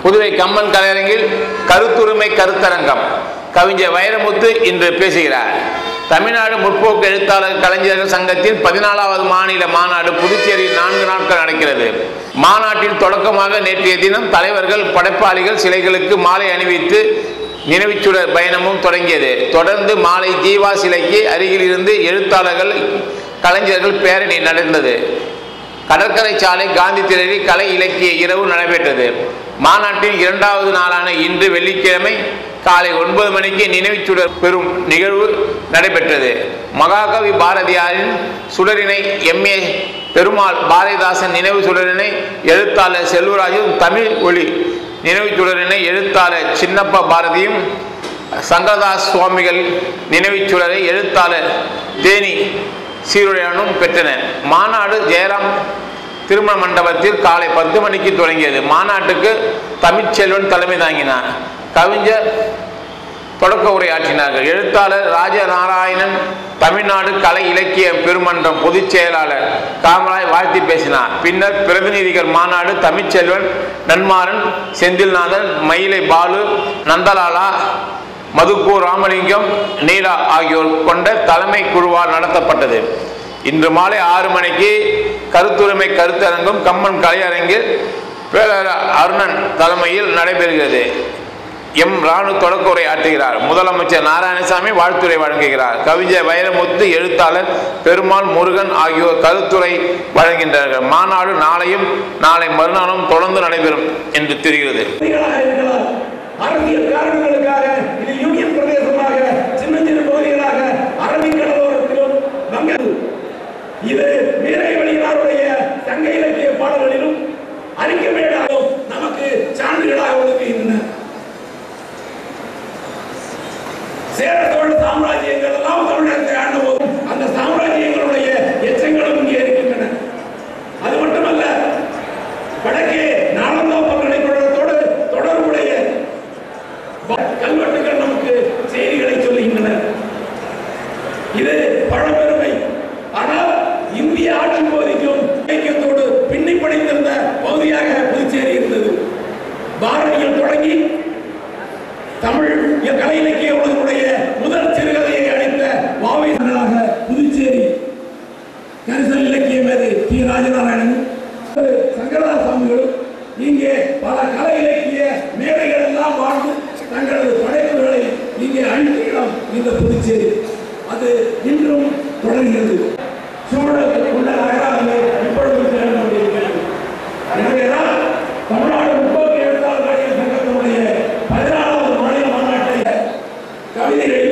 புதுவை கம்மன் கலையரங்கில் கருத்துரிமை கருத்தரங்கம் கவிஞர் வைரமுத்து இன்று பேசுகிறார் தமிழ்நாடு முற்போக்கு எழுத்தாளர் கலைஞர்கள் சங்கத்தின் பதினாலாவது மாநில மாநாடு புதுச்சேரியில் நான்கு நாட்கள் நடக்கிறது மாநாட்டில் தொடக்கமாக நேற்றைய தினம் தலைவர்கள் படைப்பாளிகள் சிலைகளுக்கு மாலை அணிவித்து நினைவுச்சுடர் பயணமும் தொடங்கியது தொடர்ந்து மாலை ஜீவா சிலைக்கு அருகில் இருந்து எழுத்தாளர்கள் கலைஞர்கள் பேரணி நடந்தது கடற்கரை சாலை காந்தி திடலில் கலை இலக்கிய இரவு நடைபெற்றது மாநாட்டின் இரண்டாவது நாளான இன்று வெள்ளிக்கிழமை காலை ஒன்பது மணிக்கு நினைவுச்சுடர் பெறும் நிகழ்வு நடைபெற்றது மகாகவி பாரதியாரின் சுடரினை எம்ஏ பெருமாள் பாரதிதாசன் நினைவு சுடரினை எழுத்தாளர் செல்வராஜும் தமிழ் ஒளி நினைவு சுடரினை எழுத்தாளர் சின்னப்ப பாரதியும் சங்கரதாஸ் சுவாமிகள் நினைவுச் சுடரை எழுத்தாளர் தேனி சீருடையானும் பெற்றனர் மாநாடு ஜெயராம் திருமண மண்டபத்தில் காலை பத்து மணிக்கு தொடங்கியது மாநாட்டுக்கு தமிழ்ச்செல்வன் தலைமை தாங்கினார் கவிஞர் தொடக்க உரையாற்றினார்கள் எழுத்தாளர் ராஜநாராயணன் தமிழ்நாடு கலை இலக்கிய பெருமன்றம் பொதுச் செயலாளர் காமராய் வாழ்த்தி பேசினார் பின்னர் பிரதிநிதிகள் மாநாடு தமிழ்ச்செல்வன் நன்மாறன் செந்தில்நாதன் மயிலை பாலு நந்தலாலா மதுக்கூ ராமலிங்கம் நீலா ஆகியோர் கொண்ட தலைமை குழுவால் நடத்தப்பட்டது இன்று மாலை ஆறு மணிக்கு கருத்துரிமை கருத்தரங்கம் கம்மன் கலையரங்கில் பேரர் அருணன் தலைமையில் நடைபெறுகிறது எம் ராணு தொடக்க உரை ஆற்றுகிறார் முதலமைச்சர் நாராயணசாமி வாழ்த்துரை வழங்குகிறார் கவிஞர் வைரமுத்து எழுத்தாளர் பெருமாள் முருகன் ஆகியோர் கருத்துரை வழங்குகின்றார்கள் மாநாடு நாளையும் நாளை மறுநாளும் தொடர்ந்து நடைபெறும் என்று தெரிகிறது பகுதிகளாக இருக்கலாம் அரசியல் காரணங்களுக்காக இது யூனியன் பிரதேசமாக சின்ன சின்ன பகுதிகளாக அரபிக்கடலோரத்திலும் வங்க இது வீரை வழியினாருடைய சங்க இலக்கிய பாடல்களிலும் அறிக்கைமேடாலும் நமக்கு சான்றுகளாக ஒதுக்குகின்றன சேர சோழ சாம்ராஜ்யங்கள் எல்லாம் தமிழகத்தை ஆண்ட போதும் அந்த சாம்ராஜ்யங்களுடைய எச்சங்களும் இங்கே இருக்கின்றன அது மட்டுமல்ல வடக்கே நாளந்தா பல்கலைக்கழகத்தோடு தொடர்புடைய ப- கல்வெட்டுகள் நமக்கு செய்திகளை சொல்லுகின்றன இது பழம்பெருமை ஆனால் இந்திய ஆட்சி பகுதிக்கும் ஐக்கியத்தோடு பின்னி படைத்திருந்த பகுதியாக புதுச்சேரி இருந்தது பாரதியில் தொடங்கி தமிழ் இ- கலை இலக்கிய உலகனுடைய முதல் சிறுகதையை அளித்த மாவீரர்களாக புதுச்சேரி கரிசல் இலக்கிய மேதை டி ராஜநாராயணன் சங்கரதாஸ் சுவாமிகளும் இங்கே பல கலை இலக்கிய மேடைகள் எல்லாம் வாழ்ந்து தங்களது படைப்புகளை இங்கே அழித்த இடம் இந்த புதுச்சேரி அது இன்றும் தொடர்கிறது சூழல் உள்ள நகராகவே இப்பொழுது திகழ்ந்து கொண்டிருக்கிறது எனவேதான் தமிழ்நாடு முற்போக்கு எழுத்தாளர் நடிகர் சங்கத்தினுடைய பதினாறாவது மாநில மாநாட்டை கவிதைகளை